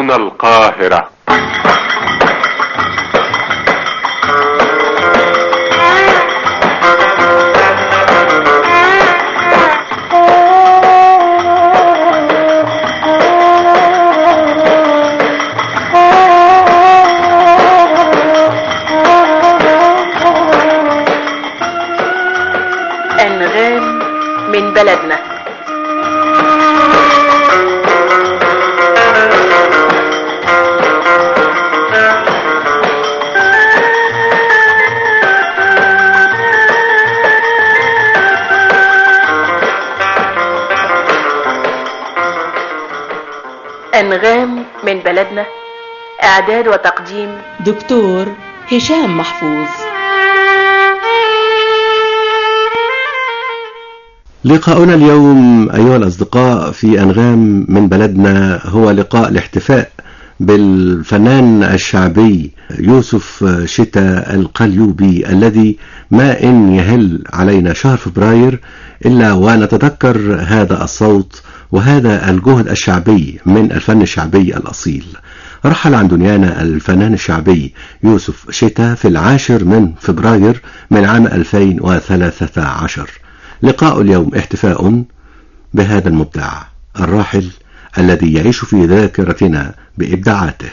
من القاهرة أنغام من بلدنا أنغام من بلدنا إعداد وتقديم دكتور هشام محفوظ لقاؤنا اليوم أيها الأصدقاء في أنغام من بلدنا هو لقاء الاحتفاء بالفنان الشعبي يوسف شتا القليوبي الذي ما إن يهل علينا شهر فبراير إلا ونتذكر هذا الصوت وهذا الجهد الشعبي من الفن الشعبي الأصيل رحل عن دنيانا الفنان الشعبي يوسف شتا في العاشر من فبراير من عام 2013 لقاء اليوم احتفاء بهذا المبدع الراحل الذي يعيش في ذاكرتنا بإبداعاته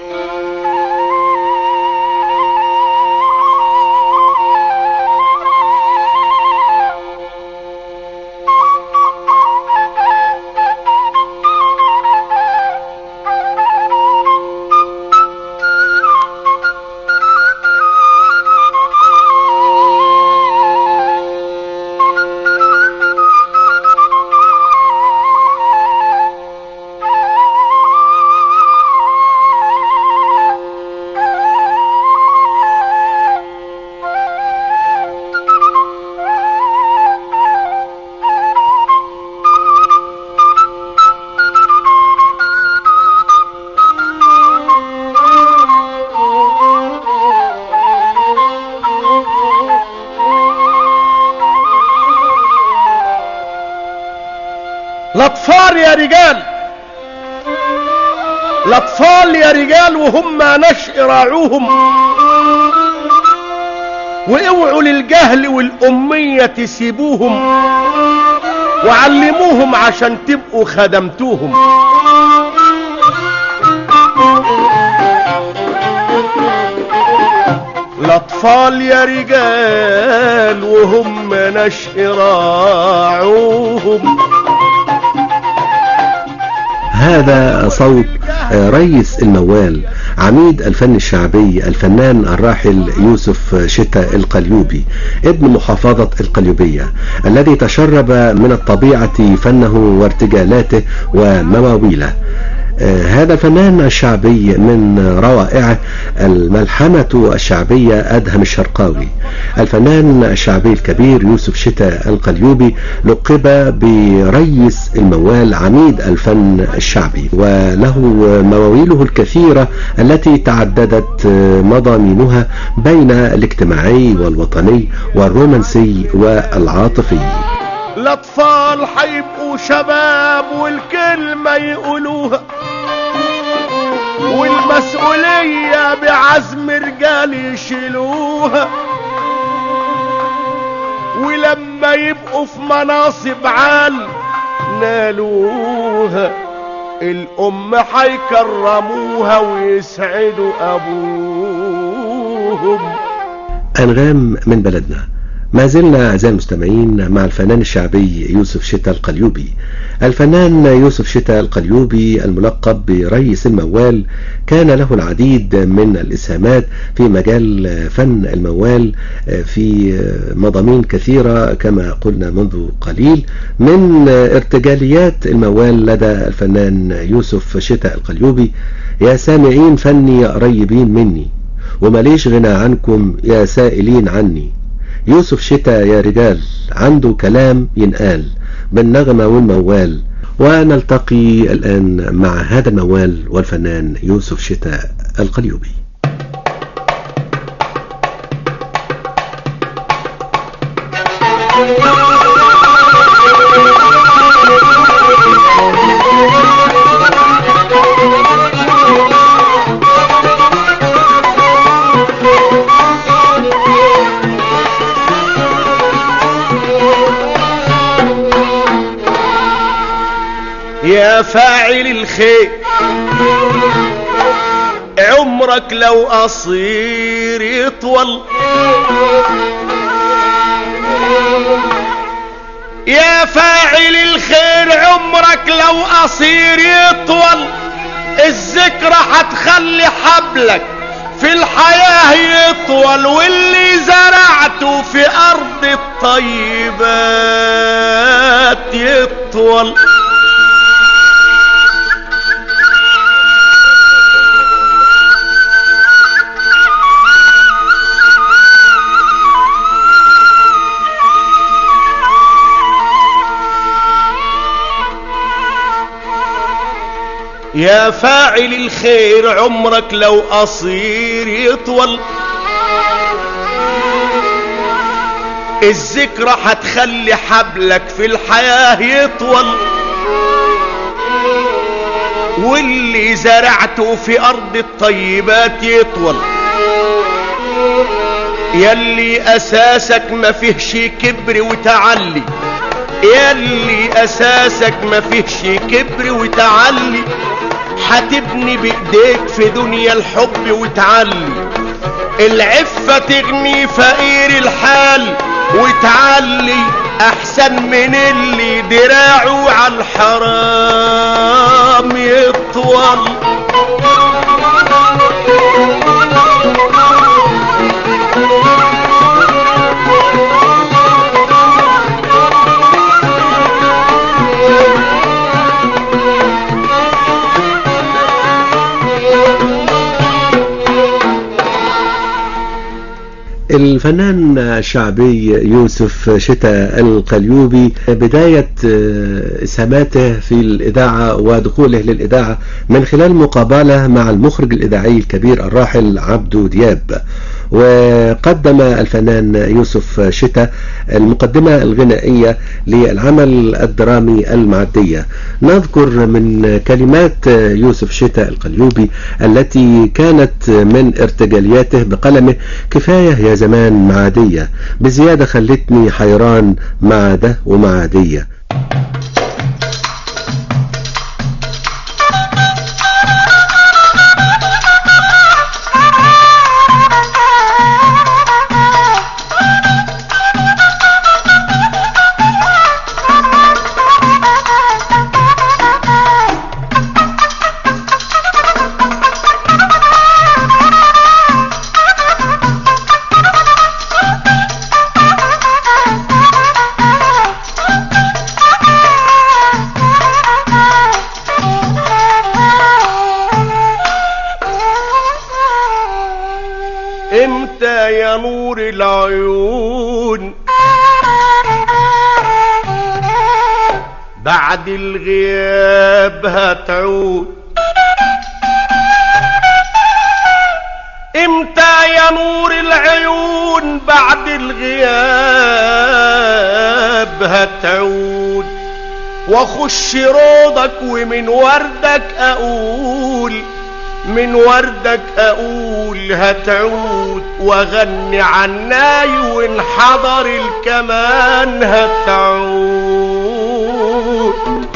الاطفال يا رجال الاطفال يا رجال وهم نشء راعوهم واوعوا للجهل والامية تسيبوهم وعلموهم عشان تبقوا خدمتوهم الاطفال يا رجال وهم نشء راعوهم هذا صوت ريس الموال عميد الفن الشعبي الفنان الراحل يوسف شتا القليوبي ابن محافظة القليوبية الذي تشرب من الطبيعة فنه وارتجالاته ومواويله هذا الفنان الشعبي من روائعه الملحمة الشعبية أدهم الشرقاوي الفنان الشعبي الكبير يوسف شتا القليوبي لقب بريس الموال عميد الفن الشعبي وله مواويله الكثيرة التي تعددت مضامينها بين الاجتماعي والوطني والرومانسي والعاطفي الاطفال حيبقوا شباب والكلمة يقولوها والمسؤولية بعزم رجال يشيلوها ولما يبقوا في مناصب عال نالوها الام حيكرموها ويسعدوا ابوهم أنغام من بلدنا ما زلنا أعزائي المستمعين مع الفنان الشعبي يوسف شتا القليوبي الفنان يوسف شتا القليوبي الملقب بريس الموال كان له العديد من الإسهامات في مجال فن الموال في مضامين كثيرة كما قلنا منذ قليل من ارتجاليات الموال لدى الفنان يوسف شتا القليوبي يا سامعين فني قريبين مني ومليش غنى عنكم يا سائلين عني يوسف شتا يا رجال عنده كلام ينقال بالنغمة والموال ونلتقي الآن مع هذا الموال والفنان يوسف شتا القليوبي يا فاعل الخير عمرك لو قصير يطول يا فاعل الخير عمرك لو قصير يطول الذكرى هتخلي حبلك في الحياة يطول واللي زرعته في أرض الطيبات يطول يا فاعل الخير عمرك لو قصير يطول الذكرى هتخلي حبلك في الحياة يطول واللي زرعته في أرض الطيبات يطول يلي أساسك ما فيهش كبر وتعلي يلي أساسك ما فيهش كبر وتعلي هتبني بايديك في دنيا الحب وتعلي العفة تغني فقير الحال وتعلي احسن من اللي دراعه على الحرام يطول الفنان الشعبي يوسف شتا القليوبي بداية إسهاماته في الإذاعة ودخوله للإذاعة من خلال مقابلة مع المخرج الإذاعي الكبير الراحل عبدو دياب وقدم الفنان يوسف شتا المقدمة الغنائية للعمل الدرامي المعدية نذكر من كلمات يوسف شتا القليوبي التي كانت من ارتجالياته بقلمه كفاية يا زمان معادية بزيادة خلتني حيران مع ده ومع دية امتى يا نور العيون بعد الغياب هتعود امتى يا نور العيون بعد الغياب هتعود واخش روضك ومن وردك اقول من وردك اقول هتعود واغني عناي وان حضر الكمان هتعود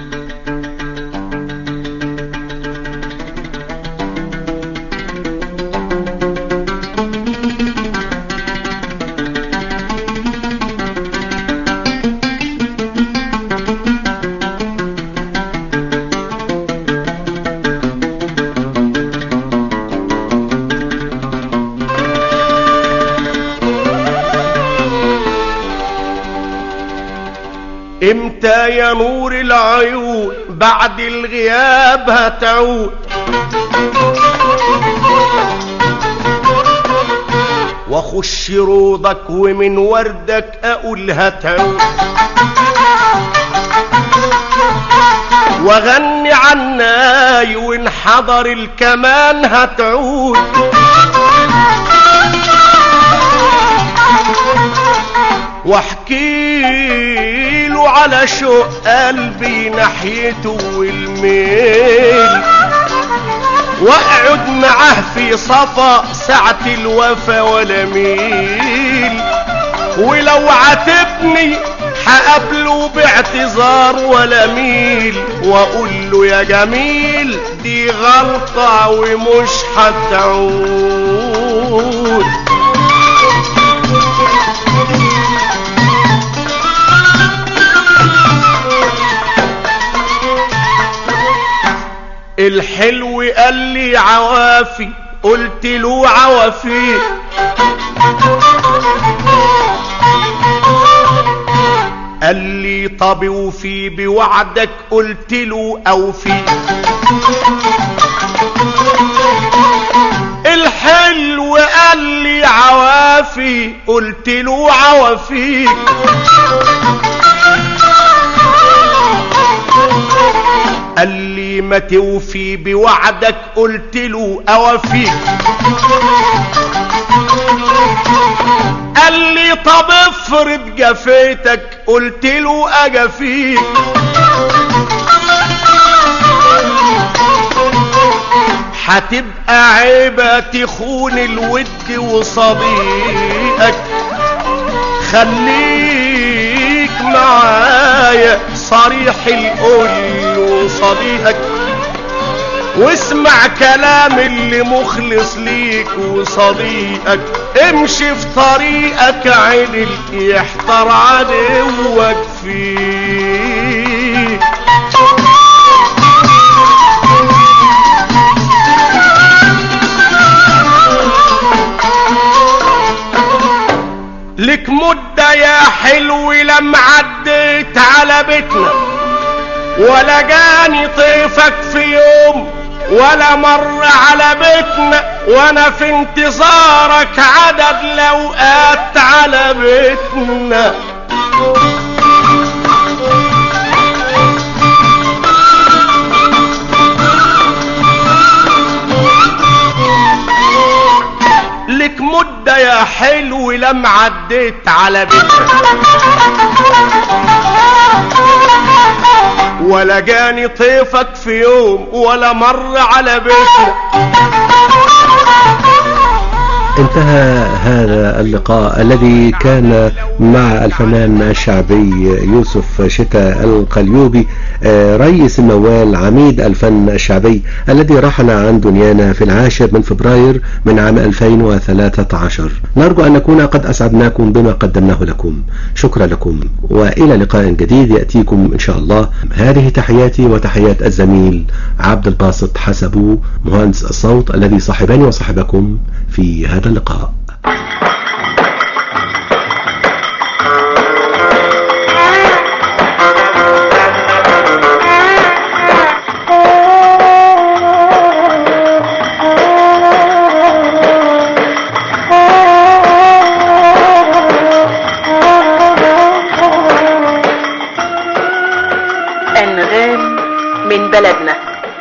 امتى يا نور العيون بعد الغياب هتعود واخش روضك ومن وردك اقول هتعود واغني عناي وان حضر الكمان هتعود واحكي له على شوق قلبي ناحيته والميل واقعد معاه في صفا ساعة الوفا ولا ميل ولو عاتبني هقابله باعتذار ولا ميل واقول له يا جميل دي غلطة ومش هتعود الحلو قال لي عوافي قلت له عوافي قال لي طب وفي بوعدك قلت له اوفي الحلو قال لي عوافي قلت له عوافيك قال لي ما توفي بوعدك قلت له اوفيك قال لي طب افرض جفيتك قلت له اجفيك هتبقى عيبة تخون الود وصديقك خليك معايا صريح القول وصديقك واسمع كلام اللي مخلص ليك وصديقك امشي في طريقك عدل يحتر عدوك فيك لك مدة يا حلو لما عديت على بيتنا ولا جاني طيفك في يوم ولا مر على بيتنا وانا في انتظارك عدد الاوقات على بيتنا لك مدة يا حلو لما عديت على بيتنا ولا جاني طيفك في يوم ولا مر على بيتنا انتهى هذا اللقاء الذي كان مع الفنان الشعبي يوسف شتا القليوبي آه، رئيس الموال عميد الفن الشعبي الذي رحل عن دنيانا في العاشر من فبراير من عام 2013 نرجو أن نكون قد أسعدناكم بما قدمناه لكم شكرا لكم وإلى لقاء جديد يأتيكم إن شاء الله هذه تحياتي وتحيات الزميل عبد الباسط حسبو مهندس الصوت الذي صاحبني وصاحبكم في هذا اللقاء أنغام من بلدنا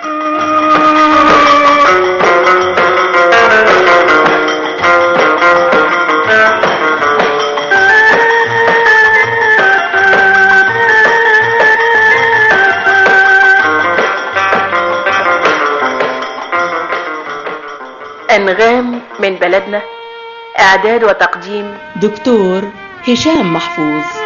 أنغام من بلدنا إعداد وتقديم دكتور هشام محفوظ